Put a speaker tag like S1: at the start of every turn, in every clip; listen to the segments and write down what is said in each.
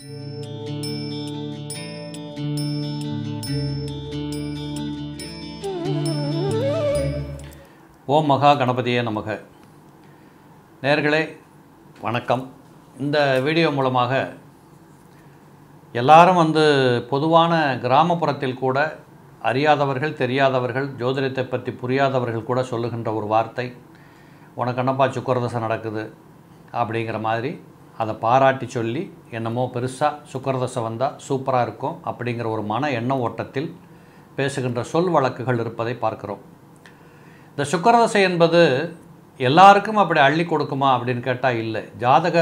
S1: ஓம் மகா கணபதியே நமக நேர்களே வணக்கம் இந்த வீடியோ மூலமாக எல்லாரும் வந்து பொதுவான கிராமப்புறத்தில் கூட அறியாதவர்கள் தெரியாதவர்கள் ஜோதிடத்தை பற்றி புரியாதவர்கள் கூட சொல்லுகின்ற ஒரு வார்த்தை உனக்கு என்னப்பா சுக்கரதசை நடக்குது அப்படிங்கிற மாதிரி அதை பாராட்டி சொல்லி என்னமோ பெருசாக சுக்கரதசை வந்தால் சூப்பராக இருக்கும் அப்படிங்கிற ஒரு மன எண்ண ஓட்டத்தில் பேசுகின்ற சொல் வழக்குகள் இருப்பதை பார்க்கிறோம் இந்த சுக்கரதசை என்பது எல்லாருக்கும் அப்படி அள்ளி கொடுக்குமா அப்படின்னு கேட்டால் இல்லை ஜாதக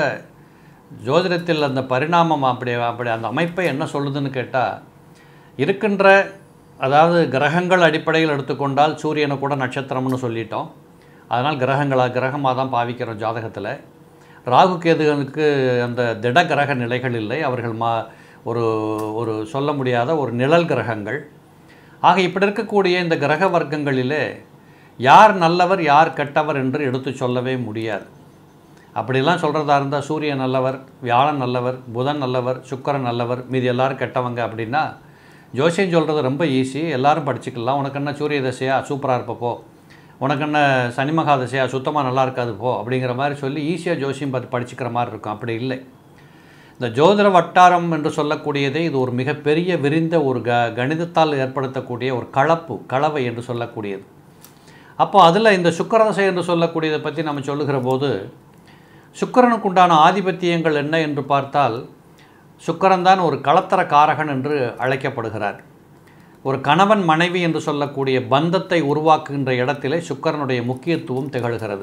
S1: ஜோதிடத்தில் அந்த பரிணாமம் அப்படி அப்படி அந்த அமைப்பை என்ன சொல்லுதுன்னு கேட்டால் இருக்கின்ற அதாவது கிரகங்கள் அடிப்படையில் எடுத்துக்கொண்டால் சூரியனை கூட நட்சத்திரம்னு சொல்லிட்டோம் அதனால் கிரகங்களாக கிரகமாக தான் பாவிக்கிறோம் ஜாதகத்தில் ராகு கேதுகளுக்கு அந்த திட கிரக நிலைகள் இல்லை அவர்கள் மா ஒரு ஒரு சொல்ல முடியாத ஒரு நிழல் கிரகங்கள் ஆக இப்படி இருக்கக்கூடிய இந்த கிரக வர்க்கங்களிலே யார் நல்லவர் யார் கெட்டவர் என்று எடுத்து சொல்லவே முடியாது அப்படிலாம் சொல்கிறதா இருந்தால் சூரியன் நல்லவர் வியாழன் நல்லவர் புதன் நல்லவர் சுக்கரன் நல்லவர் மீதி எல்லாரும் கெட்டவங்க அப்படின்னா ஜோசியம் சொல்கிறது ரொம்ப ஈஸி எல்லாரும் படிச்சுக்கலாம் உனக்கு என்ன சூரிய தசையா சூப்பராக இருப்பப்போ உனக்கு என்ன சனி மகா தசையா சுத்தமாக நல்லா இருக்காது போ அப்படிங்கிற மாதிரி சொல்லி ஈஸியாக ஜோசியம் பார்த்து படிச்சுக்கிற மாதிரி இருக்கும் அப்படி இல்லை இந்த ஜோதிட வட்டாரம் என்று சொல்லக்கூடியதே இது ஒரு மிகப்பெரிய விரிந்த ஒரு க கணிதத்தால் ஏற்படுத்தக்கூடிய ஒரு கலப்பு கலவை என்று சொல்லக்கூடியது அப்போ அதில் இந்த சுக்கரதசை என்று சொல்லக்கூடியதை பற்றி நம்ம சொல்லுகிற போது சுக்கரனுக்கு உண்டான ஆதிபத்தியங்கள் என்ன என்று பார்த்தால் சுக்கரன் தான் ஒரு களத்தர காரகன் என்று அழைக்கப்படுகிறார் ஒரு கணவன் மனைவி என்று சொல்லக்கூடிய பந்தத்தை உருவாக்குகின்ற இடத்திலே சுக்கரனுடைய முக்கியத்துவம் திகழ்கிறது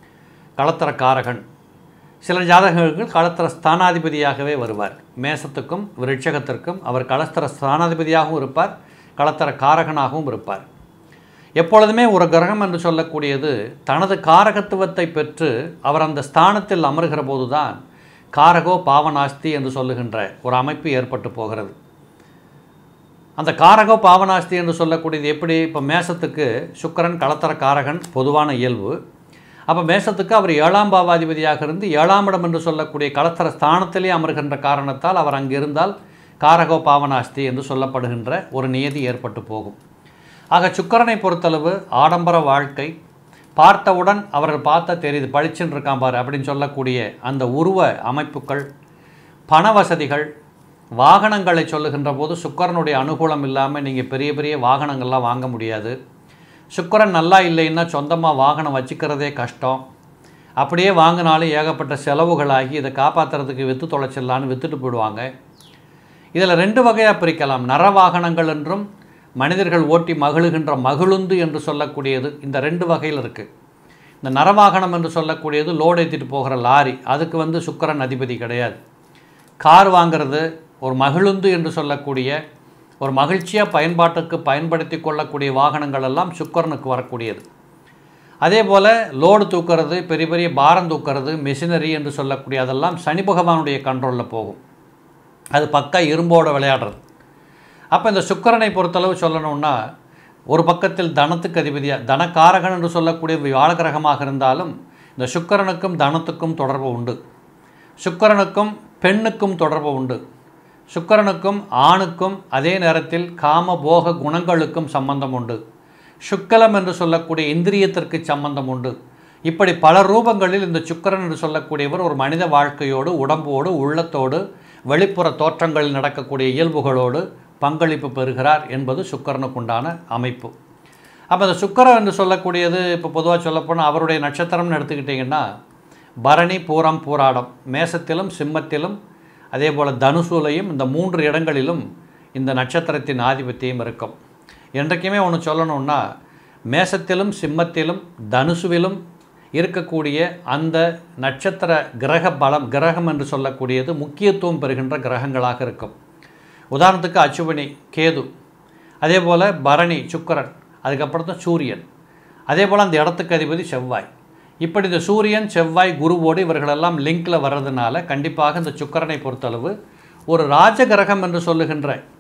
S1: களத்தர காரகன் சில ஜாதகங்கள் களத்திர ஸ்தானாதிபதியாகவே வருவார் மேசத்துக்கும் விருட்சகத்திற்கும் அவர் களத்திர ஸ்தானாதிபதியாகவும் இருப்பார் களத்திர காரகனாகவும் இருப்பார் எப்பொழுதுமே ஒரு கிரகம் என்று சொல்லக்கூடியது தனது காரகத்துவத்தை பெற்று அவர் அந்த ஸ்தானத்தில் அமர்கிற போதுதான் காரகோ பாவனாஸ்தி என்று சொல்லுகின்ற ஒரு அமைப்பு ஏற்பட்டு போகிறது அந்த காரகோ பாவனாஸ்தி என்று சொல்லக்கூடியது எப்படி இப்போ மேசத்துக்கு சுக்கரன் களத்தர காரகன் பொதுவான இயல்பு அப்போ மேசத்துக்கு அவர் ஏழாம் பாவாதிபதியாக இருந்து ஏழாம் இடம் என்று சொல்லக்கூடிய களத்தர ஸ்தானத்திலே அமர்கின்ற காரணத்தால் அவர் அங்கு இருந்தால் காரகோ பாவனாஸ்தி என்று சொல்லப்படுகின்ற ஒரு நியதி ஏற்பட்டு போகும் ஆக சுக்கரனை பொறுத்தளவு ஆடம்பர வாழ்க்கை பார்த்தவுடன் அவர்கள் பார்த்தா தெரியுது பளிச்சுன்னு இருக்கான் பாரு அப்படின்னு சொல்லக்கூடிய அந்த உருவ அமைப்புகள் பண வசதிகள் வாகனங்களை சொல்லுகின்ற போது சுக்கரனுடைய அனுகூலம் இல்லாமல் நீங்கள் பெரிய பெரிய வாகனங்கள்லாம் வாங்க முடியாது சுக்கரன் நல்லா இல்லைன்னா சொந்தமாக வாகனம் வச்சுக்கிறதே கஷ்டம் அப்படியே வாங்கினாலும் ஏகப்பட்ட செலவுகளாகி இதை காப்பாற்றுறதுக்கு விற்று தொலைச்சிடலான்னு விற்றுட்டு போயிடுவாங்க இதில் ரெண்டு வகையாக பிரிக்கலாம் நர வாகனங்கள் என்றும் மனிதர்கள் ஓட்டி மகிழுகின்ற மகிழுந்து என்று சொல்லக்கூடியது இந்த ரெண்டு வகையில் இருக்குது இந்த நரவாகனம் என்று சொல்லக்கூடியது லோடு ஏற்றிட்டு போகிற லாரி அதுக்கு வந்து சுக்கரன் அதிபதி கிடையாது கார் வாங்கிறது ஒரு மகிழுந்து என்று சொல்லக்கூடிய ஒரு மகிழ்ச்சியாக பயன்பாட்டுக்கு பயன்படுத்தி கொள்ளக்கூடிய வாகனங்கள் எல்லாம் சுக்கரனுக்கு வரக்கூடியது அதே போல் லோடு தூக்கிறது பெரிய பெரிய பாரம் தூக்கிறது மிஷினரி என்று சொல்லக்கூடிய அதெல்லாம் சனி பகவானுடைய கண்ட்ரோலில் போகும் அது பக்கா இரும்போட விளையாடுறது அப்போ இந்த சுக்கரனை பொறுத்தளவு சொல்லணும்னா ஒரு பக்கத்தில் தனத்துக்கு அதிபதியாக தனக்காரகன் என்று சொல்லக்கூடிய வியாழகிரகமாக இருந்தாலும் இந்த சுக்கரனுக்கும் தனத்துக்கும் தொடர்பு உண்டு சுக்கரனுக்கும் பெண்ணுக்கும் தொடர்பு உண்டு சுக்கரனுக்கும் ஆணுக்கும் அதே நேரத்தில் காம போக குணங்களுக்கும் சம்பந்தம் உண்டு சுக்கலம் என்று சொல்லக்கூடிய இந்திரியத்திற்கு சம்பந்தம் உண்டு இப்படி பல ரூபங்களில் இந்த சுக்கரன் என்று சொல்லக்கூடியவர் ஒரு மனித வாழ்க்கையோடு உடம்போடு உள்ளத்தோடு வெளிப்புற தோற்றங்களில் நடக்கக்கூடிய இயல்புகளோடு பங்களிப்பு பெறுகிறார் என்பது சுக்கரனுக்குண்டான அமைப்பு அப்போ இந்த சுக்கரன் என்று சொல்லக்கூடியது இப்போ பொதுவாக சொல்லப்போனால் அவருடைய நட்சத்திரம்னு எடுத்துக்கிட்டிங்கன்னா பரணி பூரம் பூராடம் மேசத்திலும் சிம்மத்திலும் அதே போல் தனுசூலையும் இந்த மூன்று இடங்களிலும் இந்த நட்சத்திரத்தின் ஆதிபத்தியம் இருக்கும் என்றைக்குமே ஒன்று சொல்லணும்னா மேசத்திலும் சிம்மத்திலும் தனுசுவிலும் இருக்கக்கூடிய அந்த நட்சத்திர கிரக பலம் கிரகம் என்று சொல்லக்கூடியது முக்கியத்துவம் பெறுகின்ற கிரகங்களாக இருக்கும் உதாரணத்துக்கு அச்சுவனி கேது அதே போல் பரணி சுக்கரன் அதுக்கப்புறம் தான் சூரியன் அதே போல் அந்த இடத்துக்கு அதிபதி செவ்வாய் இப்படி இந்த சூரியன் செவ்வாய் குருவோடு இவர்களெல்லாம் லிங்கில் வர்றதுனால கண்டிப்பாக இந்த சுக்கரனை பொறுத்தளவு ஒரு ராஜகிரகம் என்று சொல்லுகின்ற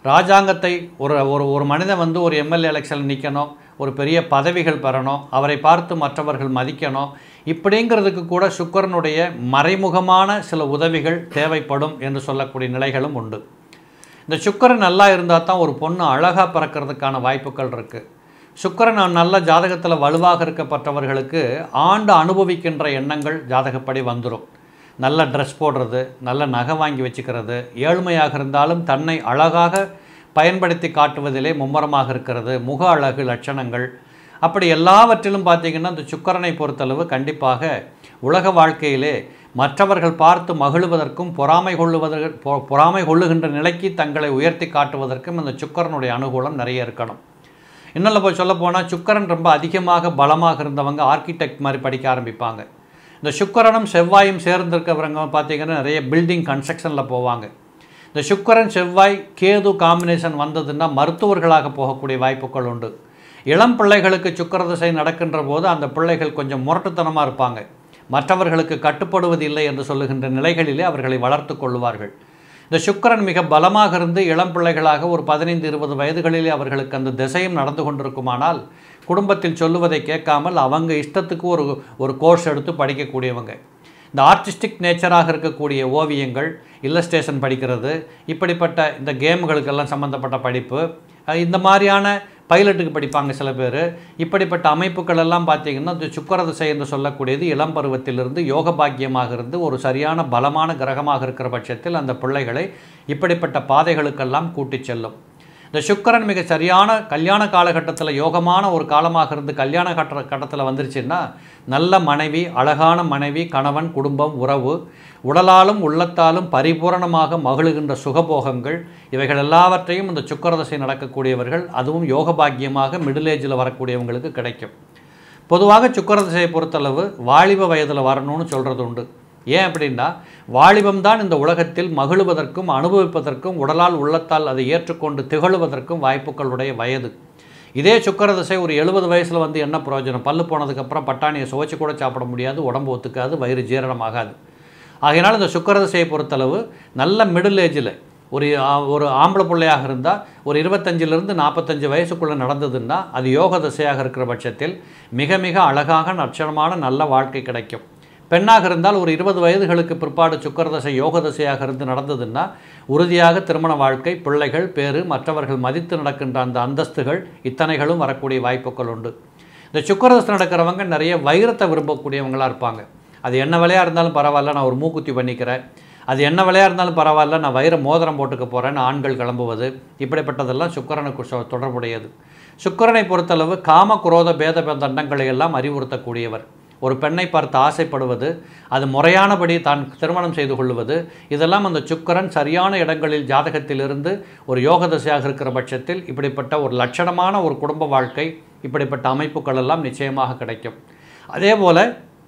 S1: ராஜாங்கத்தை ஒரு ஒரு ஒரு மனிதன் வந்து ஒரு எம்எல்ஏ எலெக்ஷனில் நிற்கணும் ஒரு பெரிய பதவிகள் பெறணும் அவரை பார்த்து மற்றவர்கள் மதிக்கணும் இப்படிங்கிறதுக்கு கூட சுக்கரனுடைய மறைமுகமான சில உதவிகள் தேவைப்படும் என்று சொல்லக்கூடிய நிலைகளும் உண்டு இந்த சுக்கரன் நல்லா இருந்தால் தான் ஒரு பொண்ணு அழகாக பிறக்கிறதுக்கான வாய்ப்புகள் இருக்குது சுக்கரன் நல்ல ஜாதகத்தில் வலுவாக இருக்கப்பட்டவர்களுக்கு ஆண்டு அனுபவிக்கின்ற எண்ணங்கள் ஜாதகப்படி வந்துடும் நல்ல ட்ரெஸ் போடுறது நல்ல நகை வாங்கி வச்சுக்கிறது ஏழ்மையாக இருந்தாலும் தன்னை அழகாக பயன்படுத்தி காட்டுவதிலே மும்முரமாக இருக்கிறது முக அழகு லட்சணங்கள் அப்படி எல்லாவற்றிலும் பார்த்திங்கன்னா இந்த சுக்கரனை பொறுத்தளவு கண்டிப்பாக உலக வாழ்க்கையிலே மற்றவர்கள் பார்த்து மகிழுவதற்கும் பொறாமை கொள்ளுவதற்கு பொ- பொறாமை கொள்ளுகின்ற நிலைக்கு தங்களை உயர்த்தி காட்டுவதற்கும் இந்த சுக்கரனுடைய அனுகூலம் நிறைய இருக்கணும் இன்னும் போய் சொல்ல போனால் சுக்கரன் ரொம்ப அதிகமாக பலமாக இருந்தவங்க ஆர்கிடெக்ட் மாதிரி படிக்க ஆரம்பிப்பாங்க இந்த சுக்கரனும் செவ்வாயும் சேர்ந்திருக்கிறவங்க பார்த்தீங்கன்னா நிறைய பில்டிங் கன்ஸ்ட்ரக்ஷனில் போவாங்க இந்த சுக்கரன் செவ்வாய் கேது காம்பினேஷன் வந்ததுன்னா மருத்துவர்களாக போகக்கூடிய வாய்ப்புகள் உண்டு இளம் பிள்ளைகளுக்கு சுக்கர திசை நடக்கின்ற போது அந்த பிள்ளைகள் கொஞ்சம் முரட்டுத்தனமாக இருப்பாங்க மற்றவர்களுக்கு கட்டுப்படுவது இல்லை என்று சொல்லுகின்ற நிலைகளிலே அவர்களை வளர்த்து கொள்வார்கள் இந்த சுக்கிரன் மிக பலமாக இருந்து இளம் பிள்ளைகளாக ஒரு பதினைந்து இருபது வயதுகளிலே அவர்களுக்கு அந்த திசையும் நடந்து கொண்டிருக்குமானால் குடும்பத்தில் சொல்லுவதை கேட்காமல் அவங்க இஷ்டத்துக்கு ஒரு ஒரு கோர்ஸ் எடுத்து படிக்கக்கூடியவங்க இந்த ஆர்டிஸ்டிக் நேச்சராக இருக்கக்கூடிய ஓவியங்கள் இல்லஸ்ட்ரேஷன் படிக்கிறது இப்படிப்பட்ட இந்த கேம்களுக்கெல்லாம் சம்மந்தப்பட்ட படிப்பு அஹ் இந்த மாதிரியான பைலட்டுக்கு படிப்பாங்க சில பேர் இப்படிப்பட்ட அமைப்புகள் எல்லாம் பார்த்தீங்கன்னா இந்த சுக்கர திசை என்று சொல்லக்கூடியது இளம் பருவத்திலிருந்து யோக பாக்கியமாக இருந்து ஒரு சரியான பலமான கிரகமாக இருக்கிற பட்சத்தில் அந்த பிள்ளைகளை இப்படிப்பட்ட பாதைகளுக்கெல்லாம் கூட்டிச் செல்லும் இந்த சுக்கிரன் மிக சரியான கல்யாண காலகட்டத்தில் யோகமான ஒரு காலமாக இருந்து கல்யாண கட்ட கட்டத்தில் வந்துருச்சுன்னா நல்ல மனைவி அழகான மனைவி கணவன் குடும்பம் உறவு உடலாலும் உள்ளத்தாலும் பரிபூரணமாக மகிழுகின்ற சுகபோகங்கள் இவைகள் எல்லாவற்றையும் இந்த சுக்கரதசை நடக்கக்கூடியவர்கள் அதுவும் யோக பாக்கியமாக மிடில் ஏஜில் வரக்கூடியவங்களுக்கு கிடைக்கும் பொதுவாக சுக்கரதசையை பொறுத்தளவு வாலிப வயதில் வரணும்னு சொல்கிறது உண்டு ஏன் அப்படின்னா வாலிபம் தான் இந்த உலகத்தில் மகிழுவதற்கும் அனுபவிப்பதற்கும் உடலால் உள்ளத்தால் அதை ஏற்றுக்கொண்டு திகழுவதற்கும் வாய்ப்புகளுடைய வயது இதே சுக்கர திசை ஒரு எழுபது வயசில் வந்து என்ன பிரயோஜனம் பல்லு போனதுக்கப்புறம் பட்டாணியை சுவைச்சு கூட சாப்பிட முடியாது உடம்பு ஒத்துக்காது வயிறு ஜீரணமாகாது ஆகையினால் இந்த சுக்கர திசையை பொறுத்தளவு நல்ல மிடில் ஏஜில் ஒரு ஆ- ஒரு ஆம்பளை பிள்ளையாக இருந்தால் ஒரு இருபத்தஞ்சிலிருந்து நாற்பத்தஞ்சு வயசுக்குள்ளே நடந்ததுன்னா அது யோக திசையாக இருக்கிற பட்சத்தில் மிக மிக அழகாக நட்சணமான நல்ல வாழ்க்கை கிடைக்கும் பெண்ணாக இருந்தால் ஒரு இருபது வயதுகளுக்கு பிற்பாடு சுக்கரதசை யோக தசையாக இருந்து நடந்ததுன்னா உறுதியாக திருமண வாழ்க்கை பிள்ளைகள் பேறு மற்றவர்கள் மதித்து நடக்கின்ற அந்த அந்தஸ்துகள் இத்தனைகளும் வரக்கூடிய வாய்ப்புகள் உண்டு இந்த சுக்கரதசை நடக்கிறவங்க நிறைய வைரத்தை விரும்பக்கூடியவங்களாக இருப்பாங்க அது என்ன விலையாக இருந்தாலும் பரவாயில்ல நான் ஒரு மூக்குத்தி பண்ணிக்கிறேன் அது என்ன விலையாக இருந்தாலும் பரவாயில்ல நான் வைர மோதிரம் போட்டுக்க போகிறேன்னு ஆண்கள் கிளம்புவது இப்படிப்பட்டதெல்லாம் சுக்கிரனுக்கு சொ- தொடர்புடையது சுக்கிரனை பொறுத்தளவு காம குரோத பேத தண்டங்களை எல்லாம் அறிவுறுத்தக்கூடியவர் ஒரு பெண்ணை பார்த்து ஆசைப்படுவது அது முறையானபடி தான் திருமணம் செய்து கொள்வது இதெல்லாம் அந்த சுக்கிரன் சரியான இடங்களில் ஜாதகத்திலிருந்து ஒரு யோக திசையாக இருக்கிற பட்சத்தில் இப்படிப்பட்ட ஒரு லட்சணமான ஒரு குடும்ப வாழ்க்கை இப்படிப்பட்ட அமைப்புகள் எல்லாம் நிச்சயமாக கிடைக்கும் அதே போல்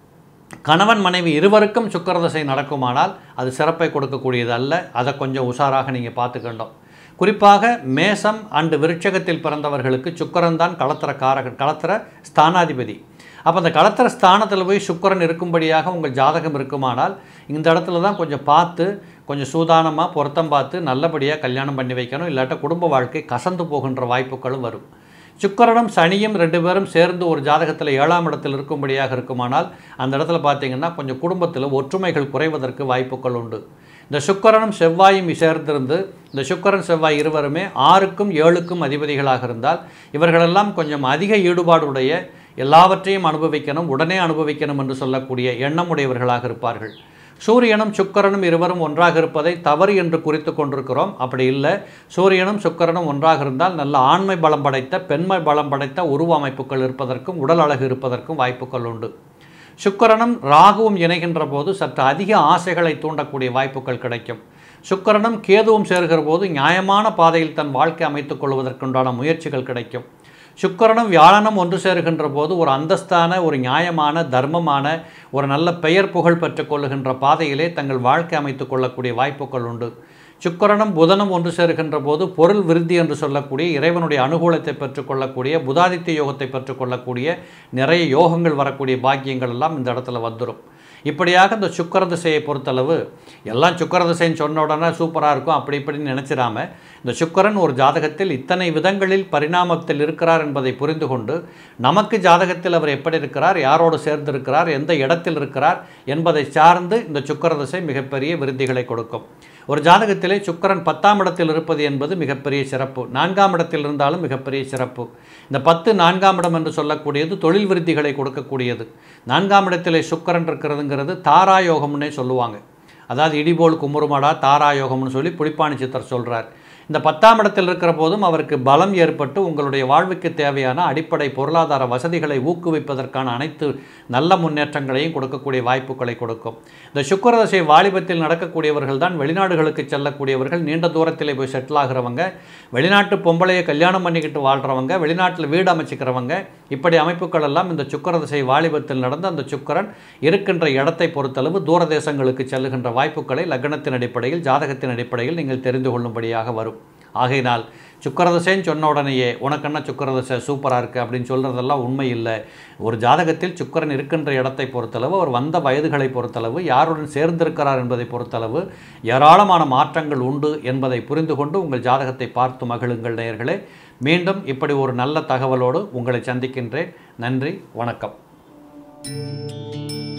S1: கணவன் மனைவி இருவருக்கும் சுக்கரதசை நடக்குமானால் அது சிறப்பை கொடுக்கக்கூடியது அல்ல அதை கொஞ்சம் உஷாராக நீங்கள் பார்த்துக்கணும் குறிப்பாக மேசம் அண்டு விருட்சகத்தில் பிறந்தவர்களுக்கு சுக்கரன் தான் களத்திர காரகன் களத்திர ஸ்தானாதிபதி அப்போ அந்த களத்திர ஸ்தானத்தில் போய் சுக்கிரன் இருக்கும்படியாக உங்கள் ஜாதகம் இருக்குமானால் இந்த இடத்துல தான் கொஞ்சம் பார்த்து கொஞ்சம் சூதானமாக பொருத்தம் பார்த்து நல்லபடியாக கல்யாணம் பண்ணி வைக்கணும் இல்லாட்ட குடும்ப வாழ்க்கை கசந்து போகின்ற வாய்ப்புகளும் வரும் சுக்கிரனும் சனியும் ரெண்டு பேரும் சேர்ந்து ஒரு ஜாதகத்தில் ஏழாம் இடத்தில் இருக்கும்படியாக இருக்குமானால் அந்த இடத்துல பார்த்தீங்கன்னா கொஞ்சம் குடும்பத்தில் ஒற்றுமைகள் குறைவதற்கு வாய்ப்புகள் உண்டு இந்த சுக்கிரனும் செவ்வாயும் சேர்ந்திருந்து இந்த சுக்கிரன் செவ்வாய் இருவருமே ஆறுக்கும் ஏழுக்கும் அதிபதிகளாக இருந்தால் இவர்களெல்லாம் கொஞ்சம் அதிக ஈடுபாடுடைய எல்லாவற்றையும் அனுபவிக்கணும் உடனே அனுபவிக்கணும் என்று சொல்லக்கூடிய எண்ணமுடையவர்களாக இருப்பார்கள் சூரியனும் சுக்கிரனும் இருவரும் ஒன்றாக இருப்பதை தவறு என்று குறித்து கொண்டிருக்கிறோம் அப்படி இல்லை சூரியனும் சுக்கிரனும் ஒன்றாக இருந்தால் நல்ல ஆண்மை பலம் படைத்த பெண்மை பலம் படைத்த உருவ அமைப்புகள் இருப்பதற்கும் உடல் அழகு இருப்பதற்கும் வாய்ப்புகள் உண்டு சுக்கிரனும் ராகுவும் இணைகின்ற போது சற்று அதிக ஆசைகளை தூண்டக்கூடிய வாய்ப்புகள் கிடைக்கும் சுக்கிரனும் கேதுவும் சேர்கிற போது நியாயமான பாதையில் தன் வாழ்க்கை அமைத்துக் கொள்வதற்குண்டான முயற்சிகள் கிடைக்கும் சுக்கிரனும் வியாழனும் ஒன்று சேருகின்ற போது ஒரு அந்தஸ்தான ஒரு நியாயமான தர்மமான ஒரு நல்ல பெயர் புகழ் பெற்றுக்கொள்ளுகின்ற பாதையிலே தங்கள் வாழ்க்கை அமைத்துக் கொள்ளக்கூடிய வாய்ப்புகள் உண்டு சுக்கிரனும் புதனும் ஒன்று சேருகின்ற போது பொருள் விருத்தி என்று சொல்லக்கூடிய இறைவனுடைய அனுகூலத்தை பெற்றுக்கொள்ளக்கூடிய புதாதித்ய யோகத்தை பெற்றுக்கொள்ளக்கூடிய நிறைய யோகங்கள் வரக்கூடிய பாக்கியங்கள் எல்லாம் இந்த இடத்துல வந்துடும் இப்படியாக இந்த சுக்கர திசையை பொறுத்தளவு எல்லாம் சுக்கர திசைன்னு சொன்ன உடனே சூப்பராக இருக்கும் அப்படி இப்படின்னு நினச்சிடாம இந்த சுக்கரன் ஒரு ஜாதகத்தில் இத்தனை விதங்களில் பரிணாமத்தில் இருக்கிறார் என்பதை புரிந்து கொண்டு நமக்கு ஜாதகத்தில் அவர் எப்படி இருக்கிறார் யாரோடு சேர்ந்து இருக்கிறார் எந்த இடத்தில் இருக்கிறார் என்பதை சார்ந்து இந்த சுக்கர திசை மிகப்பெரிய விருத்திகளை கொடுக்கும் ஒரு ஜாதகத்திலே சுக்கரன் பத்தாம் இடத்தில் இருப்பது என்பது மிகப்பெரிய சிறப்பு நான்காம் இடத்தில் இருந்தாலும் மிகப்பெரிய சிறப்பு இந்த பத்து நான்காம் இடம் என்று சொல்லக்கூடியது தொழில் விருத்திகளை கொடுக்கக்கூடியது நான்காம் இடத்திலே சுக்கரன் இருக்கிறதுங்கிறது தாராயோகம்னே சொல்லுவாங்க அதாவது இடிபோல் குமுறுமடா தாராயோகம்னு சொல்லி புலிப்பாணி சித்தர் சொல்கிறார் இந்த பத்தாம் இடத்தில் இருக்கிற போதும் அவருக்கு பலம் ஏற்பட்டு உங்களுடைய வாழ்வுக்கு தேவையான அடிப்படை பொருளாதார வசதிகளை ஊக்குவிப்பதற்கான அனைத்து நல்ல முன்னேற்றங்களையும் கொடுக்கக்கூடிய வாய்ப்புகளை கொடுக்கும் இந்த சுக்கரதசை வாலிபத்தில் நடக்கக்கூடியவர்கள் தான் வெளிநாடுகளுக்கு செல்லக்கூடியவர்கள் நீண்ட தூரத்திலே போய் செட்டில் ஆகிறவங்க வெளிநாட்டு பொம்பளையை கல்யாணம் பண்ணிக்கிட்டு வாழ்கிறவங்க வெளிநாட்டில் வீடு அமைச்சிக்கிறவங்க இப்படி அமைப்புகள் எல்லாம் இந்த சுக்கரதசை வாலிபத்தில் நடந்த அந்த சுக்கரன் இருக்கின்ற இடத்தை பொறுத்தளவு தூரதேசங்களுக்கு செல்லுகின்ற வாய்ப்புகளை லக்னத்தின் அடிப்படையில் ஜாதகத்தின் அடிப்படையில் நீங்கள் தெரிந்து கொள்ளும்படியாக வரும் ஆகையினால் சுக்கரதசைன்னு சொன்ன உடனேயே உனக்கென்ன சுக்கரதசை சூப்பராக இருக்குது அப்படின்னு சொல்கிறதெல்லாம் உண்மை இல்லை ஒரு ஜாதகத்தில் சுக்கரன் இருக்கின்ற இடத்தை பொறுத்தளவு அவர் வந்த வயதுகளை பொறுத்தளவு யாருடன் சேர்ந்திருக்கிறார் என்பதை பொறுத்தளவு ஏராளமான மாற்றங்கள் உண்டு என்பதை புரிந்து கொண்டு உங்கள் ஜாதகத்தை பார்த்து மகிழுங்கள் நேயர்களே மீண்டும் இப்படி ஒரு நல்ல தகவலோடு உங்களை சந்திக்கின்றேன் நன்றி வணக்கம்